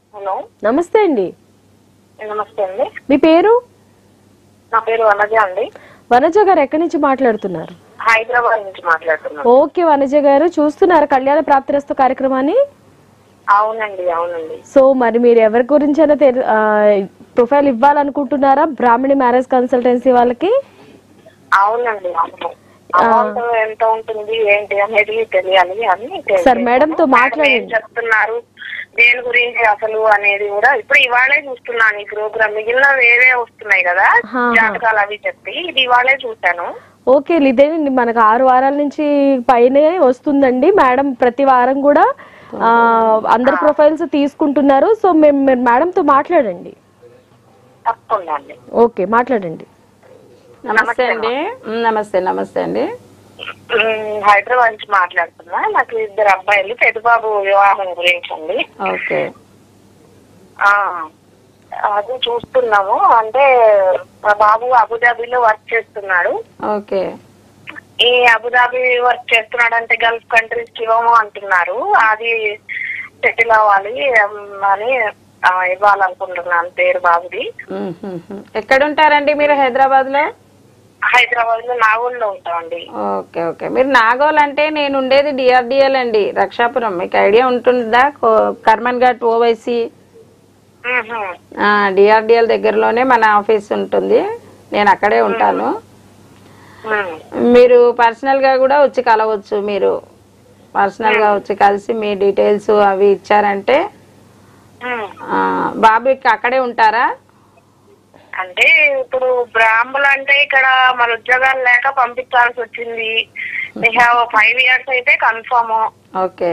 Hello నమస్తే అండి నమస్తే అండి మీ పేరు నా పేరు వనజ అండి వనజ గారు ఎక్కడి నుంచి మాట్లాడుతున్నారు హైదరాబాద్ నుంచి మాట్లాడుతున్నాను ఓకే వనజ గారు చూస్తున్నారు కళ్యాణ ప్రాప్తిరస్తు కార్యక్రమాన్ని అవునండి అవునండి సో మరి మీరు ఎవరి గురించైనా తెలు- ఆ, ప్రొఫైల్ ఇవ్వాలనుకుంటున్నారా బ్రాహ్మణి మ్యారేజ్ కన్సల్టెన్సీ వాళ్ళకి అవునండి అవును అమౌంట్ ఎంత ఉంటుంది ఏంటి అనేది తెలియాలి అని తెలియదు. సార్, మేడంతో మేడం మాట్లాడండి. ఏం చెప్తున్నారు దేని గురించి అసలు అనేది కూడా ఇప్పుడు ఇవాళే చూస్తున్నాను ఈ ప్రోగ్రామ్ మిగిలిన వేరే వస్తున్నాయి కదా హా. జాతకాలు అవి చెప్పి ఇది ఇవాళే చూశాను ఓకే ఇదేనండి మనకు ఆరు వారాల నుంచి పైనే వస్తుందండి మేడం ప్రతి వారం కూడా ఆ, అందరి ప్రొఫైల్స్ తీసుకుంటున్నారు సో మేము మీరు మేడంతో మాట్లాడండి తప్పకుండా అండి ఓకే మాట్లాడండి నమస్తే అండి మ్, నమస్తే నమస్తే అండి ఉమ్, హైదరాబాద్ నుంచి మాట్లాడుతున్నా నాకు ఇద్దరు అబ్బాయిలు పెద్ద బాబు వివాహం గురించి అండి ఓకే ఆ అది చూస్తున్నాము అంటే మా బాబు అబుదాబిలో వర్క్ చేస్తున్నాడు ఓకే ఈ అబుదాబి వర్క్ చేస్తున్నాడు అంటే గల్ఫ్ కంట్రీస్ కి ఇవ్వము అంటున్నారు అది సెటిల్ అవ్వాలి ఉమ్, అని ఆ, ఇవ్వాలనుకుంటున్నాను పేరు బాబుది మ్, మ్, మ్. ఎక్కడ ఉంటారండి మీరు హైదరాబాద్ లో హైదరాబాద్ లో నాగోల్లో ఉంటామండి ఓకే ఓకే మీరు నాగోల్ అంటే నేను ఉండేది డిఆర్డిఎల్ అండి రక్షాపురం మీకు ఐడియా ఉంటుందా కో- కర్మన్ ఘాట్ ఓవైసీ ఉహు. డిఆర్డిఎల్ దగ్గరలోనే మన ఆఫీస్ ఉంటుంది నేను అక్కడే ఉంటాను ఉమ్. మీరు పర్సనల్ గా కూడా వచ్చి కలవచ్చు మీరు పర్సనల్ గా వచ్చి కలిసి మీ డీటెయిల్స్ అవి ఇచ్చారంటే ఉమ్. ఆ, బాబు ఇక్క- అక్కడే ఉంటారా అంటే ఇప్పుడు బ్రాహ్మణులు అంటే ఇక్కడ మన ఉద్యోగాలు లేక పంపించాల్సి వచ్చింది ఫైవ్ ఇయర్స్ అయితే కన్ఫర్మ్ ఓకే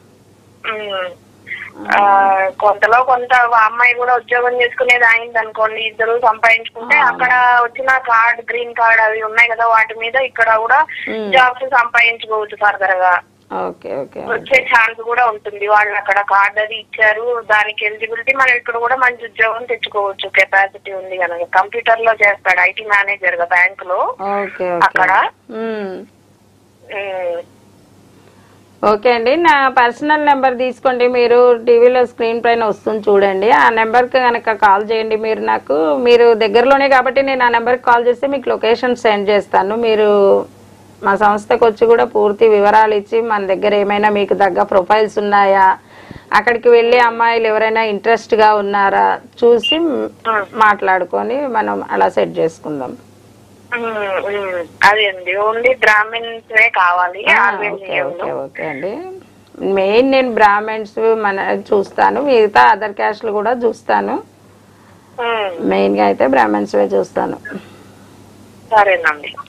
కొంతలో కొంత ఆ అమ్మాయి కూడా ఉద్యోగం చేసుకునేది అయింది అనుకోండి ఇద్దరు సంపాదించుకుంటే అక్కడ వచ్చిన కార్డ్ గ్రీన్ కార్డ్ అవి ఉన్నాయి కదా వాటి మీద ఇక్కడ కూడా మ్మ్. జాబ్స్ సంపాదించుకోవచ్చు ఫర్దర్ గా ఓకే ఓకే వచ్చే ఛాన్స్ కూడా ఉంటుంది వాళ్ళు అక్కడ కార్డ్ అది ఇచ్చారు దానికి ఎలిజిబిలిటీ మనం ఇక్కడ కూడా మంచి ఉద్యోగం తెచ్చుకోవచ్చు కెపాసిటీ ఉంది కనుక కంప్యూటర్ లో చేస్తాడు ఐటీ మేనేజర్ గా బ్యాంక్ లో ఓకే అక్కడ ఓకే మ్మ్. ఉమ్, ఓకే అండి నా పర్సనల్ నెంబర్ తీసుకోండి మీరు టీవీలో స్క్రీన్ పైన వస్తుంది చూడండి ఆ నెంబర్కి కనుక కాల్ చేయండి మీరు నాకు మీరు దగ్గరలోనే కాబట్టి నేను ఆ నెంబర్కి కాల్ చేస్తే మీకు లొకేషన్ సెండ్ చేస్తాను మీరు మా సంస్థకు వచ్చి కూడా పూర్తి వివరాలు ఇచ్చి మన దగ్గర ఏమైనా మీకు తగ్గ ప్రొఫైల్స్ ఉన్నాయా అక్కడికి వెళ్ళి అమ్మాయిలు ఎవరైనా ఇంట్రెస్ట్గా ఉన్నారా చూసి మాట్లాడుకొని మనం అలా సెట్ చేసుకుందాం ఉమ్, ఉమ్, అదే అండి ఓన్లీ బ్రాహ్మిన్స్ కావాలి ఆ, ఆర్వెన్ ఓకే ఓకే ఓకే అండి మెయిన్ నేను బ్రాహ్మణ్స్ మన చూస్తాను మిగతా అదర్ క్యాస్ట్లు కూడా చూస్తాను మెయిన్ గా అయితే బ్రాహ్మణ్స్ చూస్తాను సరేనండి